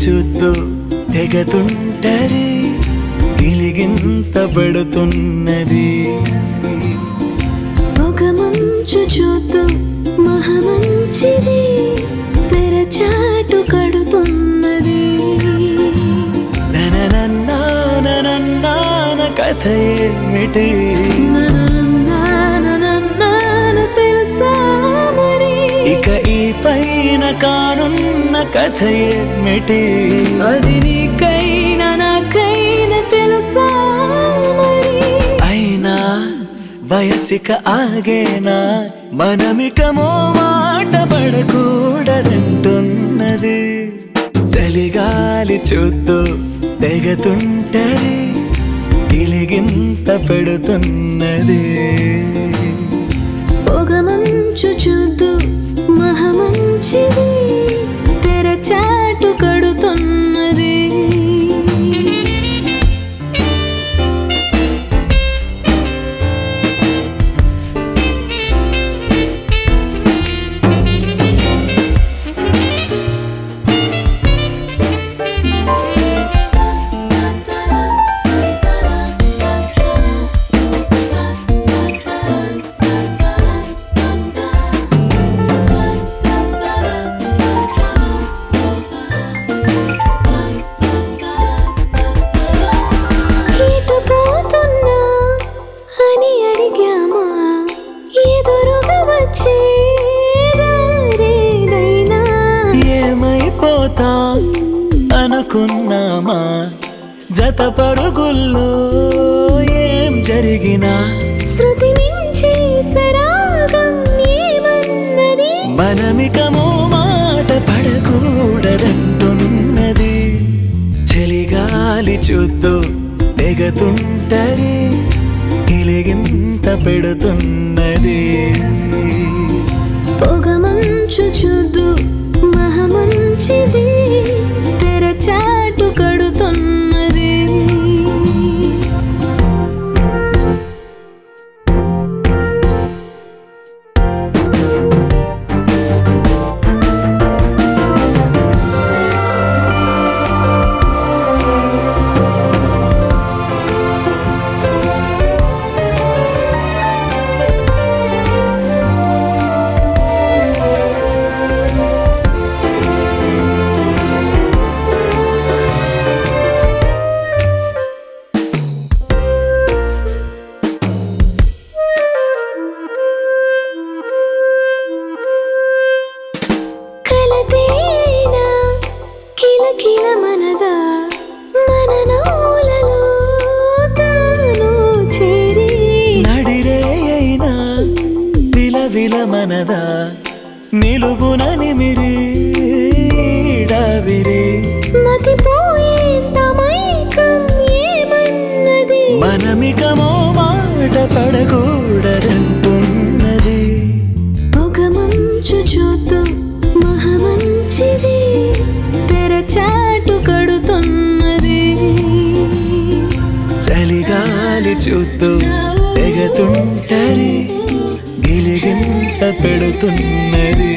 చూస్తూ తెగతుంటరి గిలిగింత పడుతున్నది ఒక మంచు చూతూ మహమంచిది తెరచాటు కడుతున్నది నననన్నాననన్నాన కథ ఏమిటి నన్ను తెలుసా మరి ఇక ఈ పైన కానున్న కథ ఏమిటి అది నీకైనా నాకైనా తెలుసా మరి అయినా వయసిక ఆగేనా మనమికమో మాట పడకూడదంటున్నది చలిగాలి చూస్తూ తెగతుంటరి గిలిగింత పెడుతున్నది పొగ మంచు చూద్దు మహమంచిది తెరచాటు కడుతున్నది ఇటు పోతున్నా అని అడిగామా ఎదురుగా వచ్చే దారేదైనా ఏమైపోతా అనుకున్నామా జత పరుగుల్లో ఏం జరిగినా శృతి మించి సరాగం ఏమన్నది మనమికమో మాట పడకూడదంటున్నది చలిగాలి చూస్తూ తెగతుంటరి గిలిగింత పెడుతున్నది పొగ మంచు చూద్దు మహమంచిది తెరచాటు కడుతున్నది కలతేనా కిలకిల మనదా మన నవ్వులలో తాను చేరి నడిరే అయినా విలవిల మనదా నిలువున నిమిరి డావిరి మతిపోయేంత మైకం ఏమన్నది మనమికమో మాట పడకూడదంటున్నది పొగ మంచు చూద్దు మహమంచిది తెరచాటు కడుతున్నది చలిగాలి చూస్తూ తెగతుంటరి గిలిగింత పెడుతున్నది